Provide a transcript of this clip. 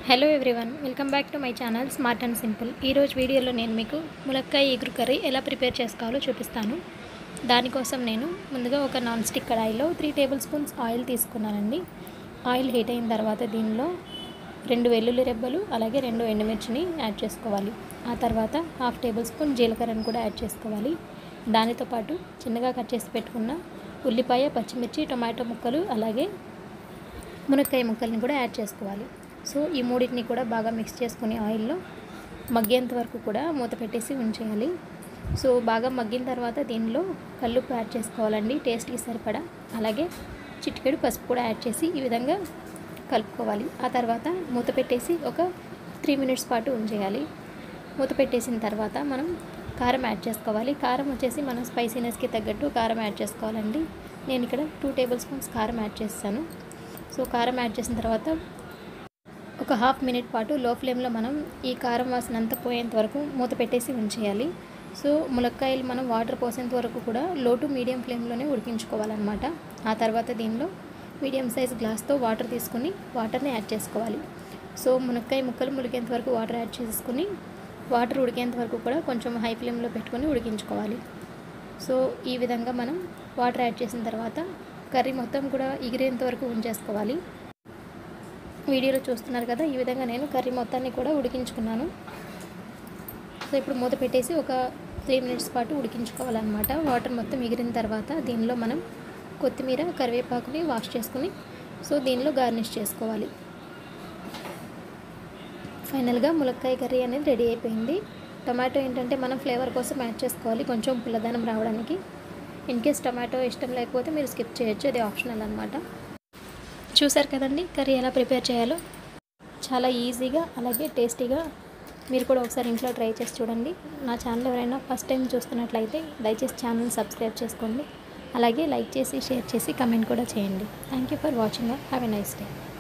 hello everyone welcome back to my channel smart and simple ఈరోజు వీడియోలో నేను మీకు ములక్కాయ ఎగురు కర్రీ ఎలా ప్రిపేర్ చేసుకోవాలో చూపిస్తాను దానికోసం నేను ముందుగా ఒక నాన్ స్టిక్ కడాయిలో త్రీ టేబుల్ స్పూన్స్ ఆయిల్ తీసుకున్నానండి ఆయిల్ హీట్ అయిన తర్వాత దీనిలో రెండు వెల్లుల్లి రెబ్బలు అలాగే రెండు ఎండుమిర్చిని యాడ్ చేసుకోవాలి ఆ తర్వాత హాఫ్ టేబుల్ స్పూన్ జీలకర్రను కూడా యాడ్ చేసుకోవాలి దానితో పాటు చిన్నగా కట్ చేసి పెట్టుకున్న ఉల్లిపాయ పచ్చిమిర్చి టొమాటో ముక్కలు అలాగే మునక్కాయ ముక్కల్ని కూడా యాడ్ చేసుకోవాలి సో ఈ మూడింటిని కూడా బాగా మిక్స్ చేసుకుని ఆయిల్లో మగ్గేంత వరకు కూడా మూత పెట్టేసి ఉంచేయాలి సో బాగా మగ్గిన తర్వాత దీనిలో కల్లుప్పు యాడ్ చేసుకోవాలండి టేస్ట్కి సరిపడా అలాగే చిటికెడు పసుపు కూడా యాడ్ చేసి ఈ విధంగా కలుపుకోవాలి ఆ తర్వాత మూత పెట్టేసి ఒక త్రీ మినిట్స్ పాటు ఉంచేయాలి మూత పెట్టేసిన తర్వాత మనం కారం యాడ్ చేసుకోవాలి కారం వచ్చేసి మనం స్పైసీనెస్కి తగ్గట్టు కారం యాడ్ చేసుకోవాలండి నేను ఇక్కడ టూ టేబుల్ స్పూన్స్ కారం యాడ్ చేస్తాను సో కారం యాడ్ చేసిన తర్వాత ఒక హాఫ్ మినిట్ పాటు లో ఫ్లేమ్లో మనం ఈ కారం వాసన అంతా పోయేంత వరకు మూత పెట్టేసి ఉంచేయాలి సో ములక్కాయలు మనం వాటర్ పోసేంత వరకు కూడా లో టు మీడియం ఫ్లేమ్లోనే ఉడికించుకోవాలన్నమాట ఆ తర్వాత దీనిలో మీడియం సైజ్ గ్లాస్తో వాటర్ తీసుకుని వాటర్ని యాడ్ చేసుకోవాలి సో మునక్కాయ ముక్కలు ములిగేంత వరకు వాటర్ యాడ్ చేసుకుని వాటర్ ఉడికేంత వరకు కూడా కొంచెం హై ఫ్లేమ్లో పెట్టుకొని ఉడికించుకోవాలి సో ఈ విధంగా మనం వాటర్ యాడ్ చేసిన తర్వాత కర్రీ మొత్తం కూడా ఎగిరేంత వరకు ఉంచేసుకోవాలి వీడియోలో చూస్తున్నారు కదా ఈ విధంగా నేను కర్రీ మొత్తాన్ని కూడా ఉడికించుకున్నాను సో ఇప్పుడు మూత పెట్టేసి ఒక త్రీ మినిట్స్ పాటు ఉడికించుకోవాలన్నమాట వాటర్ మొత్తం ఎగిరిన తర్వాత దీనిలో మనం కొత్తిమీర కరివేపాకుని వాష్ చేసుకుని సో దీనిలో గార్నిష్ చేసుకోవాలి ఫైనల్గా ములక్కాయ కర్రీ అనేది రెడీ అయిపోయింది టొమాటో ఏంటంటే మనం ఫ్లేవర్ కోసం యాడ్ చేసుకోవాలి కొంచెం పుల్లదనం రావడానికి ఇన్ కేస్ టొమాటో ఇష్టం లేకపోతే మీరు స్కిప్ చేయొచ్చు అది ఆప్షనల్ అనమాట చూసారు కదండి కర్రీ ఎలా ప్రిపేర్ చేయాలో చాలా ఈజీగా అలాగే టేస్టీగా మీరు కూడా ఒకసారి ఇంట్లో ట్రై చేసి చూడండి నా ఛానల్ ఎవరైనా ఫస్ట్ టైం చూస్తున్నట్లయితే దయచేసి ఛానల్ సబ్స్క్రైబ్ చేసుకోండి అలాగే లైక్ చేసి షేర్ చేసి కమెంట్ కూడా చేయండి thank you for watching have a nice day